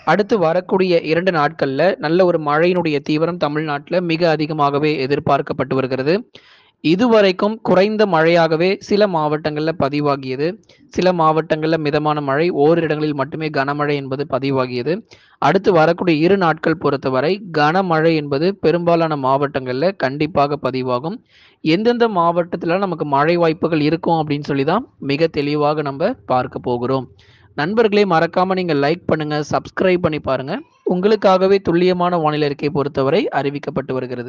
அடுத்து வரக்கூடிய இரண்டு நாட்கள்ல நல்ல ஒரு மழையினுடைய தீவிரம் தமிழ்நாட்டுல மிக அதிகமாகவே எதிர்பார்க்கப்பட்டு வருகிறது இதுவரைக்கும் குறைந்த மழையாகவே சில மாவட்டங்கள்ல பதிவாகியது சில மாவட்டங்கள்ல மிதமான மழை ஓரிரு இடங்களில் மட்டுமே கனமழை என்பது பதிவாகியது அடுத்து வரக்கூடிய இரு நாட்கள் பொறுத்தவரை கனமழை என்பது பெரும்பாலான மாவட்டங்கள்ல கண்டிப்பாக பதிவாகும் எந்தெந்த மாவட்டத்துல நமக்கு மழை வாய்ப்புகள் இருக்கும் அப்படின்னு சொல்லி தான் மிக தெளிவாக நம்ம பார்க்க போகிறோம் நண்பர்களே மறக்காம நீங்க லைக் பண்ணுங்க சப்ஸ்கிரைப் பண்ணி பாருங்க உங்களுக்காகவே துல்லியமான வானிலை அறிக்கை பொறுத்தவரை அறிவிக்கப்பட்டு வருகிறது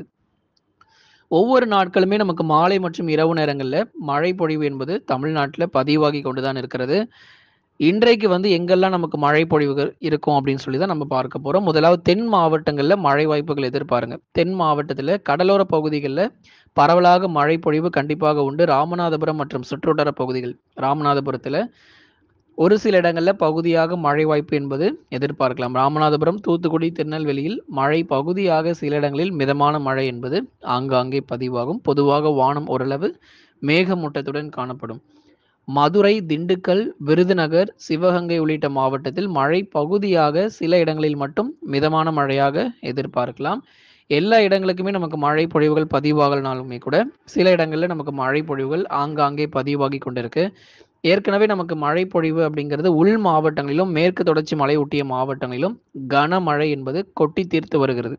ஒவ்வொரு நாட்களுமே நமக்கு மாலை மற்றும் இரவு நேரங்களில் மழை பொழிவு என்பது தமிழ்நாட்டில் பதிவாகி கொண்டுதான் இருக்கிறது இன்றைக்கு வந்து எங்கெல்லாம் நமக்கு மழை பொழிவுகள் இருக்கும் அப்படின்னு சொல்லி தான் நம்ம பார்க்க போறோம் முதலாவது தென் மாவட்டங்களில் மழை வாய்ப்புகள் எதிர்பாருங்க தென் மாவட்டத்தில் கடலோர பகுதிகளில் பரவலாக மழை பொழிவு கண்டிப்பாக உண்டு ராமநாதபுரம் மற்றும் சுற்றுவட்டார பகுதிகள் ராமநாதபுரத்தில் ஒரு சில இடங்களில் பகுதியாக மழை வாய்ப்பு என்பது எதிர்பார்க்கலாம் ராமநாதபுரம் தூத்துக்குடி திருநெல்வேலியில் மழை பகுதியாக சில இடங்களில் மிதமான மழை என்பது ஆங்காங்கே பதிவாகும் பொதுவாக வானம் ஓரளவு மேகமூட்டத்துடன் காணப்படும் மதுரை திண்டுக்கல் விருதுநகர் சிவகங்கை உள்ளிட்ட மாவட்டத்தில் மழை பகுதியாக சில இடங்களில் மட்டும் மிதமான மழையாக எதிர்பார்க்கலாம் எல்லா இடங்களுக்குமே நமக்கு மழை பொழிவுகள் பதிவாகலனாலுமே கூட சில இடங்களில் நமக்கு மழை பொழிவுகள் ஆங்காங்கே பதிவாகி கொண்டிருக்கு ஏற்கனவே நமக்கு மழை பொழிவு அப்படிங்கிறது உள் மாவட்டங்களிலும் மேற்கு தொடர்ச்சி மலை ஒட்டிய மாவட்டங்களிலும் கனமழை என்பது கொட்டி தீர்த்து வருகிறது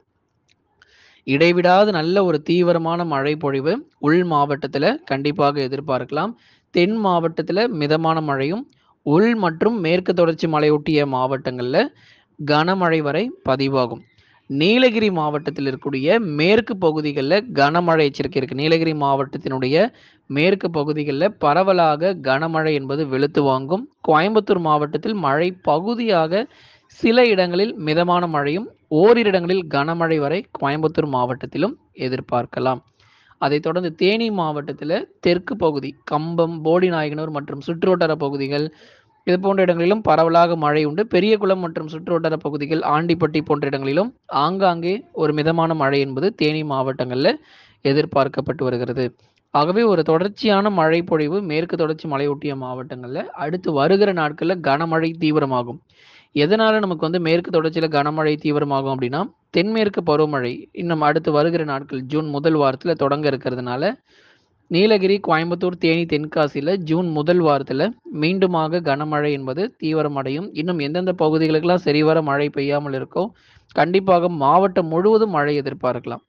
இடைவிடாது நல்ல ஒரு தீவிரமான மழை பொழிவு உள் மாவட்டத்தில் கண்டிப்பாக எதிர்பார்க்கலாம் தென் மாவட்டத்தில் மிதமான மழையும் உள் மற்றும் மேற்கு தொடர்ச்சி மலையொட்டிய மாவட்டங்களில் கனமழை வரை பதிவாகும் நீலகிரி மாவட்டத்தில் இருக்கக்கூடிய மேற்கு பகுதிகளில் கனமழை எச்சரிக்கை இருக்கு நீலகிரி மாவட்டத்தினுடைய மேற்கு பகுதிகளில் பரவலாக கனமழை என்பது வெளுத்து வாங்கும் கோயம்புத்தூர் மாவட்டத்தில் மழை பகுதியாக சில இடங்களில் மிதமான மழையும் ஓரிரு இடங்களில் கனமழை வரை கோயம்புத்தூர் மாவட்டத்திலும் எதிர்பார்க்கலாம் அதைத் தொடர்ந்து தேனி மாவட்டத்தில் தெற்கு பகுதி கம்பம் போடிநாயகனூர் மற்றும் சுற்றுவட்டார பகுதிகள் இது போன்ற இடங்களிலும் பரவலாக மழை உண்டு பெரியகுளம் மற்றும் சுற்றுவட்டார பகுதிகள் ஆண்டிப்பட்டி போன்ற இடங்களிலும் ஆங்காங்கே ஒரு மிதமான மழை என்பது தேனி மாவட்டங்களில் எதிர்பார்க்கப்பட்டு வருகிறது ஆகவே ஒரு தொடர்ச்சியான மழை பொழிவு மேற்கு தொடர்ச்சி மலையொட்டிய மாவட்டங்களில் அடுத்து வருகிற நாட்களில் கனமழை தீவிரமாகும் எதனால நமக்கு வந்து மேற்கு தொடர்ச்சியில் கனமழை தீவிரமாகும் அப்படின்னா தென்மேற்கு பருவமழை இன்னும் அடுத்து வருகிற நாட்கள் ஜூன் முதல் வாரத்தில் தொடங்க இருக்கிறதுனால நீலகிரி கோயம்புத்தூர் தேனி தென்காசியில் ஜூன் முதல் வாரத்தில் மீண்டுமாக கனமழை என்பது தீவிரமடையும் இன்னும் எந்தெந்த பகுதிகளுக்கெல்லாம் சரிவர மழை பெய்யாமல் இருக்கோ கண்டிப்பாக மாவட்டம் முழுவதும் மழை எதிர்பார்க்கலாம்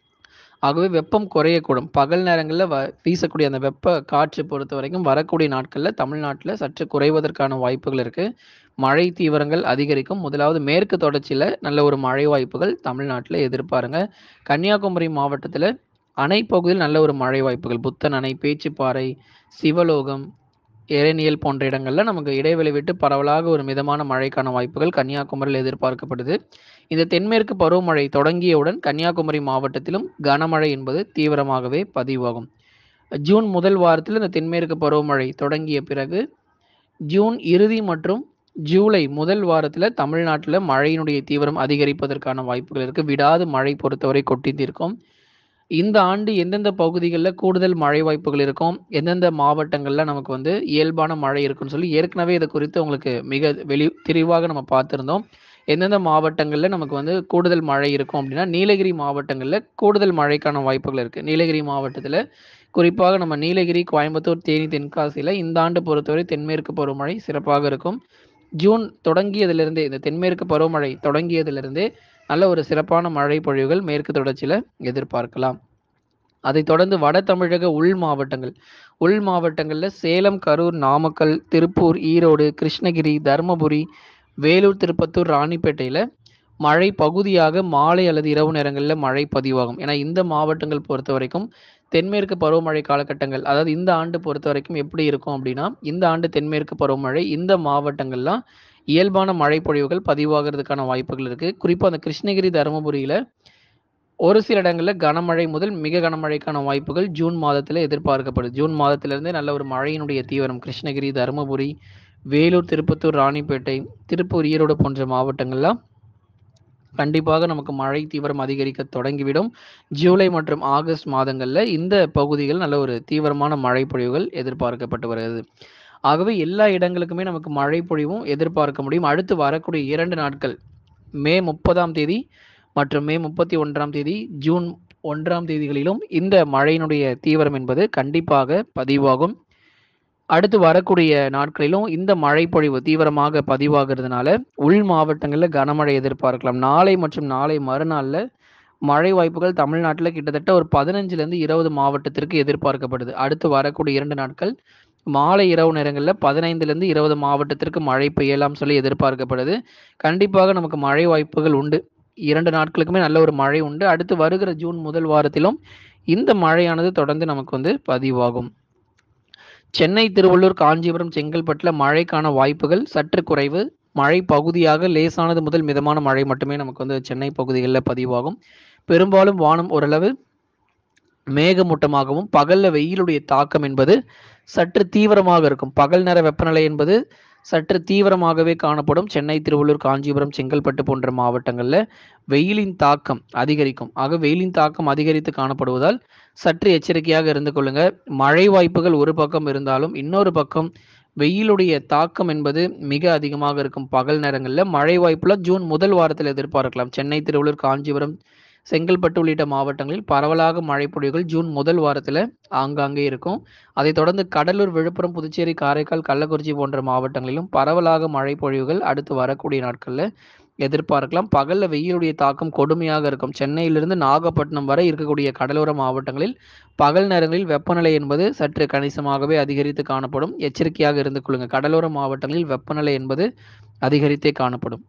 ஆகவே வெப்பம் குறையக்கூடும் பகல் நேரங்களில் வ வீசக்கூடிய அந்த வெப்ப காற்று பொறுத்த வரைக்கும் வரக்கூடிய நாட்களில் தமிழ்நாட்டில் சற்று குறைவதற்கான வாய்ப்புகள் இருக்குது மழை தீவிரங்கள் அதிகரிக்கும் முதலாவது மேற்கு தொடர்ச்சியில் நல்ல ஒரு மழை வாய்ப்புகள் தமிழ்நாட்டில் எதிர்பாருங்க கன்னியாகுமரி மாவட்டத்தில் அணை பகுதியில் நல்ல ஒரு மழை வாய்ப்புகள் புத்தன் அணை பேச்சுப்பாறை சிவலோகம் எரணியல் போன்ற இடங்கள்ல நமக்கு இடைவெளி விட்டு பரவலாக ஒரு மிதமான மழைக்கான வாய்ப்புகள் கன்னியாகுமரியில் எதிர்பார்க்கப்படுது இந்த தென்மேற்கு பருவமழை தொடங்கியவுடன் கன்னியாகுமரி மாவட்டத்திலும் கனமழை என்பது தீவிரமாகவே பதிவாகும் ஜூன் முதல் வாரத்தில் இந்த தென்மேற்கு பருவமழை தொடங்கிய பிறகு ஜூன் இறுதி மற்றும் ஜூலை முதல் வாரத்தில் தமிழ்நாட்டில் மழையினுடைய தீவிரம் அதிகரிப்பதற்கான வாய்ப்புகள் இருக்குது விடாது மழை பொறுத்தவரை கொட்டி தீர்க்கும் இந்த ஆண்டு எந்தெந்த பகுதிகளில் கூடுதல் மழை வாய்ப்புகள் இருக்கும் எந்தெந்த மாவட்டங்களில் நமக்கு வந்து இயல்பான மழை இருக்குன்னு சொல்லி ஏற்கனவே இது குறித்து உங்களுக்கு மிக வெளி தெளிவாக நம்ம பார்த்துருந்தோம் எந்தெந்த மாவட்டங்களில் நமக்கு வந்து கூடுதல் மழை இருக்கும் அப்படின்னா நீலகிரி மாவட்டங்களில் கூடுதல் மழைக்கான வாய்ப்புகள் இருக்குது நீலகிரி மாவட்டத்தில் குறிப்பாக நம்ம நீலகிரி கோயம்புத்தூர் தேனி தென்காசியில் இந்த ஆண்டு பொறுத்தவரை தென்மேற்கு பருவமழை சிறப்பாக இருக்கும் ஜூன் தொடங்கியதிலிருந்தே இந்த தென்மேற்கு பருவமழை தொடங்கியதிலிருந்தே நல்ல ஒரு சிறப்பான மழை பொழிவுகள் மேற்கு தொடர்ச்சியில் எதிர்பார்க்கலாம் அதைத் தொடர்ந்து வட தமிழக உள் மாவட்டங்கள் உள் மாவட்டங்களில் சேலம் கரூர் நாமக்கல் திருப்பூர் ஈரோடு கிருஷ்ணகிரி தருமபுரி வேலூர் திருப்பத்தூர் ராணிப்பேட்டையில் மழை பகுதியாக மாலை அல்லது இரவு நேரங்களில் மழை பதிவாகும் ஏன்னா இந்த மாவட்டங்கள் பொறுத்த வரைக்கும் தென்மேற்கு பருவமழை காலகட்டங்கள் அதாவது இந்த ஆண்டு பொறுத்த வரைக்கும் எப்படி இருக்கும் அப்படின்னா இந்த ஆண்டு தென்மேற்கு பருவமழை இந்த மாவட்டங்கள்லாம் இயல்பான மழை பொழிவுகள் பதிவாகிறதுக்கான வாய்ப்புகள் இருக்குது குறிப்பாக அந்த கிருஷ்ணகிரி தருமபுரியில் ஒரு சில இடங்களில் கனமழை முதல் மிக கனமழைக்கான வாய்ப்புகள் ஜூன் மாதத்தில் எதிர்பார்க்கப்படுது ஜூன் மாதத்திலிருந்தே நல்ல ஒரு மழையினுடைய தீவிரம் கிருஷ்ணகிரி தருமபுரி வேலூர் திருப்பத்தூர் ராணிப்பேட்டை திருப்பூர் ஈரோடு போன்ற மாவட்டங்கள்லாம் கண்டிப்பாக நமக்கு மழை தீவிரம் அதிகரிக்க தொடங்கிவிடும் ஜூலை மற்றும் ஆகஸ்ட் மாதங்களில் இந்த பகுதிகள் நல்ல ஒரு தீவிரமான மழை பொழிவுகள் எதிர்பார்க்கப்பட்டு வருகிறது ஆகவே எல்லா இடங்களுக்குமே நமக்கு மழை பொழிவும் எதிர்பார்க்க முடியும் அடுத்து வரக்கூடிய இரண்டு நாட்கள் மே முப்பதாம் தேதி மற்றும் மே முப்பத்தி ஒன்றாம் தேதி ஜூன் ஒன்றாம் தேதிகளிலும் இந்த மழையினுடைய தீவிரம் என்பது கண்டிப்பாக பதிவாகும் அடுத்து வரக்கூடிய நாட்களிலும் இந்த மழை பொழிவு தீவிரமாக பதிவாகிறதுனால உள் மாவட்டங்களில் கனமழை எதிர்பார்க்கலாம் நாளை மற்றும் நாளை மறுநாளில் மழை வாய்ப்புகள் தமிழ்நாட்டில் கிட்டத்தட்ட ஒரு பதினஞ்சுலேருந்து இருபது மாவட்டத்திற்கு எதிர்பார்க்கப்படுது அடுத்து வரக்கூடிய இரண்டு நாட்கள் மாலை இரவு நேரங்களில் பதினைந்துலேருந்து இருபது மாவட்டத்திற்கு மழை பெய்யலாம் சொல்லி எதிர்பார்க்கப்படுது கண்டிப்பாக நமக்கு மழை வாய்ப்புகள் உண்டு இரண்டு நாட்களுக்குமே நல்ல ஒரு மழை உண்டு அடுத்து வருகிற ஜூன் முதல் வாரத்திலும் இந்த மழையானது தொடர்ந்து நமக்கு வந்து பதிவாகும் சென்னை திருவள்ளூர் காஞ்சிபுரம் செங்கல்பட்டில் மழைக்கான வாய்ப்புகள் சற்று குறைவு மழை பகுதியாக லேசானது முதல் மிதமான மழை மட்டுமே நமக்கு வந்து சென்னை பகுதிகளில் பதிவாகும் பெரும்பாலும் வானம் ஓரளவு மேகமூட்டமாகவும் பகல்ல வெயிலுடைய தாக்கம் என்பது சற்று தீவிரமாக இருக்கும் பகல் நேர வெப்பநிலை என்பது சற்று தீவிரமாகவே காணப்படும் சென்னை திருவள்ளூர் காஞ்சிபுரம் செங்கல்பட்டு போன்ற மாவட்டங்களில் வெயிலின் தாக்கம் அதிகரிக்கும் ஆக வெயிலின் தாக்கம் அதிகரித்து காணப்படுவதால் சற்று எச்சரிக்கையாக இருந்து கொள்ளுங்க மழை வாய்ப்புகள் ஒரு பக்கம் இருந்தாலும் இன்னொரு பக்கம் வெயிலுடைய தாக்கம் என்பது மிக அதிகமாக இருக்கும் பகல் நேரங்களில் மழை வாய்ப்புல ஜூன் முதல் வாரத்தில் எதிர்பார்க்கலாம் சென்னை திருவள்ளூர் காஞ்சிபுரம் செங்கல்பட்டு உள்ளிட்ட மாவட்டங்களில் பரவலாக மழை பொழிவுகள் ஜூன் முதல் வாரத்தில் ஆங்காங்கே இருக்கும் அதைத் தொடர்ந்து கடலூர் விழுப்புரம் புதுச்சேரி காரைக்கால் கள்ளக்குறிச்சி போன்ற மாவட்டங்களிலும் பரவலாக மழை பொழிவுகள் அடுத்து வரக்கூடிய நாட்களில் எதிர்பார்க்கலாம் பகல்ல வெயிலுடைய தாக்கம் கொடுமையாக இருக்கும் சென்னையிலிருந்து நாகப்பட்டினம் வரை இருக்கக்கூடிய கடலோர மாவட்டங்களில் பகல் நேரங்களில் வெப்பநிலை என்பது சற்று கணிசமாகவே அதிகரித்து காணப்படும் எச்சரிக்கையாக இருந்து கொள்ளுங்க கடலோர மாவட்டங்களில் வெப்பநிலை என்பது அதிகரித்தே காணப்படும்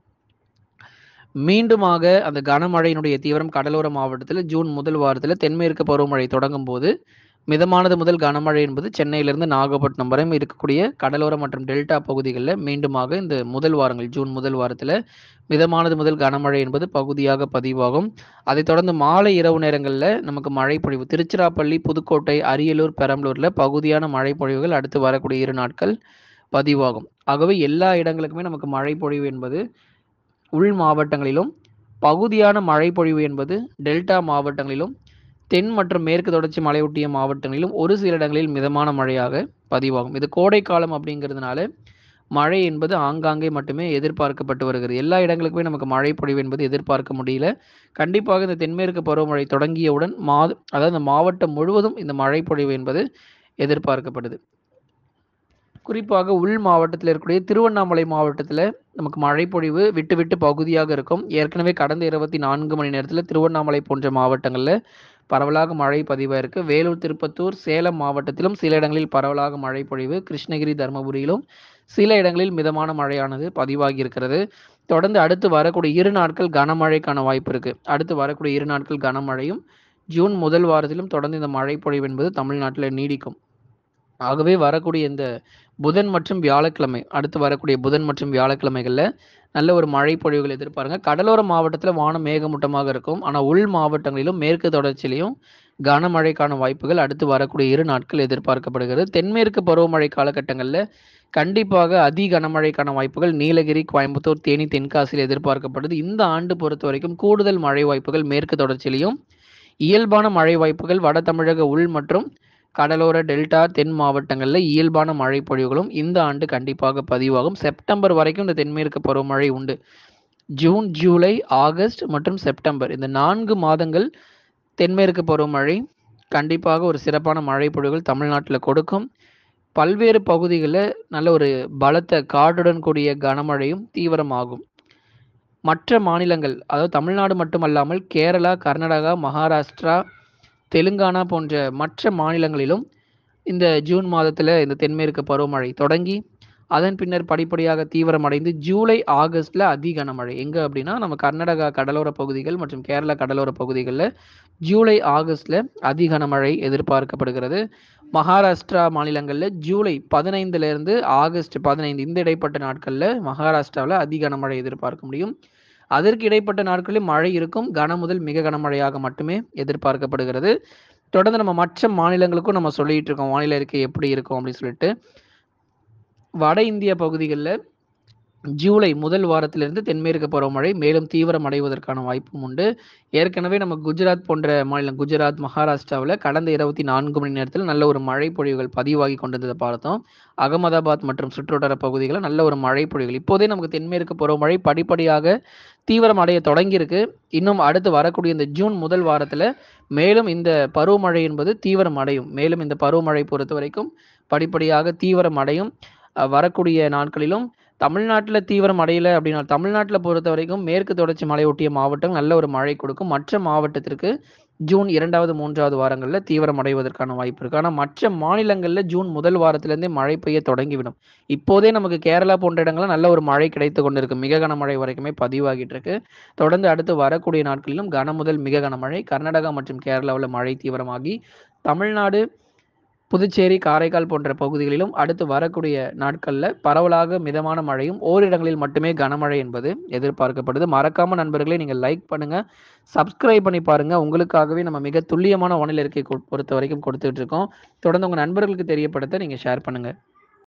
மீண்டுமாக அந்த கனமழையினுடைய தீவிரம் கடலோர மாவட்டத்தில் ஜூன் முதல் வாரத்தில் தென்மேற்கு பருவமழை தொடங்கும் போது மிதமானது முதல் கனமழை என்பது சென்னையிலிருந்து நாகப்பட்டினம் வரை இருக்கக்கூடிய கடலோர மற்றும் டெல்டா பகுதிகளில் மீண்டுமாக இந்த முதல் வாரங்கள் ஜூன் முதல் வாரத்தில் மிதமானது முதல் கனமழை என்பது பகுதியாக பதிவாகும் அதைத் தொடர்ந்து மாலை இரவு நேரங்களில் நமக்கு மழை பொழிவு திருச்சிராப்பள்ளி புதுக்கோட்டை அரியலூர் பெரம்பலூரில் பகுதியான மழை பொழிவுகள் அடுத்து வரக்கூடிய இரு நாட்கள் பதிவாகும் ஆகவே எல்லா இடங்களுக்குமே நமக்கு மழை பொழிவு என்பது உள் மாவட்டங்களிலும் பகுதியான மழை பொழிவு என்பது டெல்டா மாவட்டங்களிலும் தென் மற்றும் மேற்கு தொடர்ச்சி மலையொட்டிய மாவட்டங்களிலும் ஒரு சில இடங்களில் மிதமான மழையாக பதிவாகும் இது கோடை காலம் அப்படிங்கிறதுனால மழை என்பது ஆங்காங்கே மட்டுமே எதிர்பார்க்கப்பட்டு வருகிறது எல்லா இடங்களுக்குமே நமக்கு மழை பொழிவு என்பது எதிர்பார்க்க முடியல கண்டிப்பாக இந்த தென்மேற்கு பருவமழை தொடங்கியவுடன் மா அதாவது இந்த மாவட்டம் முழுவதும் இந்த மழை பொழிவு என்பது எதிர்பார்க்கப்படுது குறிப்பாக உள் மாவட்டத்தில் இருக்கக்கூடிய திருவண்ணாமலை மாவட்டத்தில் நமக்கு மழை பொழிவு விட்டு விட்டு பகுதியாக இருக்கும் ஏற்கனவே கடந்த இருபத்தி நான்கு மணி நேரத்தில் திருவண்ணாமலை போன்ற மாவட்டங்களில் பரவலாக மழை பதிவாயிருக்கு வேலூர் திருப்பத்தூர் சேலம் மாவட்டத்திலும் சில இடங்களில் பரவலாக மழை பொழிவு கிருஷ்ணகிரி தருமபுரியிலும் சில இடங்களில் மிதமான மழையானது பதிவாகி இருக்கிறது தொடர்ந்து அடுத்து வரக்கூடிய இரு நாட்கள் கனமழைக்கான வாய்ப்பு இருக்கு அடுத்து வரக்கூடிய இரு நாட்கள் கனமழையும் ஜூன் முதல் வாரத்திலும் தொடர்ந்து இந்த மழை பொழிவு என்பது தமிழ்நாட்டில் நீடிக்கும் ஆகவே வரக்கூடிய இந்த புதன் மற்றும் வியாழக்கிழமை அடுத்து வரக்கூடிய புதன் மற்றும் வியாழக்கிழமைகளில் நல்ல ஒரு மழை பொழிவுகள் எதிர்பாருங்க கடலோர மாவட்டத்தில் வானம் மேகமூட்டமாக இருக்கும் ஆனால் உள் மாவட்டங்களிலும் மேற்கு தொடர்ச்சியிலையும் கனமழைக்கான வாய்ப்புகள் அடுத்து வரக்கூடிய இரு நாட்கள் எதிர்பார்க்கப்படுகிறது தென்மேற்கு பருவமழை காலகட்டங்களில் கண்டிப்பாக அதி கனமழைக்கான வாய்ப்புகள் நீலகிரி கோயம்புத்தூர் தேனி தென்காசியில் எதிர்பார்க்கப்படுது இந்த ஆண்டு பொறுத்த வரைக்கும் கூடுதல் மழை வாய்ப்புகள் மேற்கு தொடர்ச்சியிலையும் இயல்பான மழை வாய்ப்புகள் வட தமிழக உள் மற்றும் கடலோர டெல்டா தென் மாவட்டங்களில் இயல்பான மழை பொழிவுகளும் இந்த ஆண்டு கண்டிப்பாக பதிவாகும் செப்டம்பர் வரைக்கும் இந்த தென்மேற்கு பருவமழை உண்டு ஜூன் ஜூலை ஆகஸ்ட் மற்றும் செப்டம்பர் இந்த நான்கு மாதங்கள் தென்மேற்கு பருவமழை கண்டிப்பாக ஒரு சிறப்பான மழை பொழிவுகள் தமிழ்நாட்டில் கொடுக்கும் பல்வேறு பகுதிகளில் நல்ல ஒரு பலத்த காற்றுடன் கூடிய கனமழையும் தீவிரமாகும் மற்ற மாநிலங்கள் அதாவது தமிழ்நாடு மட்டுமல்லாமல் கேரளா கர்நாடகா மகாராஷ்டிரா தெலுங்கானா போன்ற மற்ற மாநிலங்களிலும் இந்த ஜூன் மாதத்தில் இந்த தென்மேற்கு பருவமழை தொடங்கி அதன் பின்னர் படிப்படியாக தீவிரமடைந்து ஜூலை ஆகஸ்ட்ல அதி கனமழை எங்க அப்படின்னா நம்ம கர்நாடகா கடலோர பகுதிகள் மற்றும் கேரளா கடலோர பகுதிகளில் ஜூலை ஆகஸ்ட்ல அதி கனமழை எதிர்பார்க்கப்படுகிறது மகாராஷ்டிரா மாநிலங்களில் ஜூலை பதினைந்துல இருந்து ஆகஸ்ட் பதினைந்து இந்த இடைப்பட்ட நாட்களில் மகாராஷ்டிராவில் அதி கனமழை எதிர்பார்க்க முடியும் அதற்கு இடைப்பட்ட நாட்களில் மழை இருக்கும் கன முதல் மிக கனமழையாக மட்டுமே எதிர்பார்க்கப்படுகிறது தொடர்ந்து நம்ம மற்ற மாநிலங்களுக்கும் நம்ம சொல்லிட்டு இருக்கோம் வானிலை அறிக்கை எப்படி இருக்கும் அப்படின்னு சொல்லிட்டு வட இந்திய பகுதிகளில் ஜூலை முதல் வாரத்திலிருந்து தென்மேற்கு பருவமழை மேலும் தீவிரம் அடைவதற்கான வாய்ப்பும் உண்டு ஏற்கனவே நம்ம குஜராத் போன்ற மாநிலம் குஜராத் மகாராஷ்டிராவில் கடந்த இருபத்தி நான்கு மணி நேரத்தில் நல்ல ஒரு மழை பொழிவுகள் பதிவாகி கொண்டிருந்ததை பார்த்தோம் அகமதாபாத் மற்றும் சுற்றுவட்டார பகுதிகளில் நல்ல ஒரு மழை பொழிவுகள் இப்போதே நமக்கு தென்மேற்கு பருவமழை படிப்படியாக தீவிரம் அடைய தொடங்கியிருக்கு இன்னும் அடுத்து வரக்கூடிய இந்த ஜூன் முதல் வாரத்தில் மேலும் இந்த பருவமழை என்பது தீவிரம் அடையும் மேலும் இந்த பருவமழை பொறுத்த வரைக்கும் படிப்படியாக தீவிரம் அடையும் அஹ் வரக்கூடிய நாட்களிலும் தமிழ்நாட்டில் தீவிரம் அடையல அப்படின்னா தமிழ்நாட்டில் பொறுத்த வரைக்கும் மேற்கு தொடர்ச்சி மலையொட்டிய மாவட்டம் நல்ல ஒரு மழை கொடுக்கும் மற்ற மாவட்டத்திற்கு ஜூன் இரண்டாவது மூன்றாவது வாரங்களில் தீவிரம் அடைவதற்கான வாய்ப்பு இருக்கு ஆனால் மற்ற மாநிலங்களில் ஜூன் முதல் வாரத்திலேருந்தே மழை பெய்ய தொடங்கிவிடும் இப்போதே நமக்கு கேரளா போன்ற இடங்கள்ல நல்ல ஒரு மழை கிடைத்து கொண்டிருக்கு மிக கனமழை வரைக்குமே பதிவாகிட்டு இருக்கு தொடர்ந்து அடுத்து வரக்கூடிய நாட்களிலும் கன முதல் மிக கனமழை கர்நாடகா மற்றும் கேரளாவில் மழை தீவிரமாகி தமிழ்நாடு புதுச்சேரி காரைக்கால் போன்ற பகுதிகளிலும் அடுத்து வரக்கூடிய நாட்களில் பரவலாக மிதமான மழையும் ஓரிடங்களில் மட்டுமே கனமழை என்பது எதிர்பார்க்கப்படுது மறக்காம நண்பர்களே நீங்கள் லைக் பண்ணுங்க சப்ஸ்கிரைப் பண்ணி பாருங்க உங்களுக்காகவே நம்ம மிக துல்லியமான வானிலை இருக்கை பொறுத்த வரைக்கும் கொடுத்துட்டு இருக்கோம் தொடர்ந்து உங்க நண்பர்களுக்கு தெரியப்படுத்த நீங்க ஷேர் பண்ணுங்க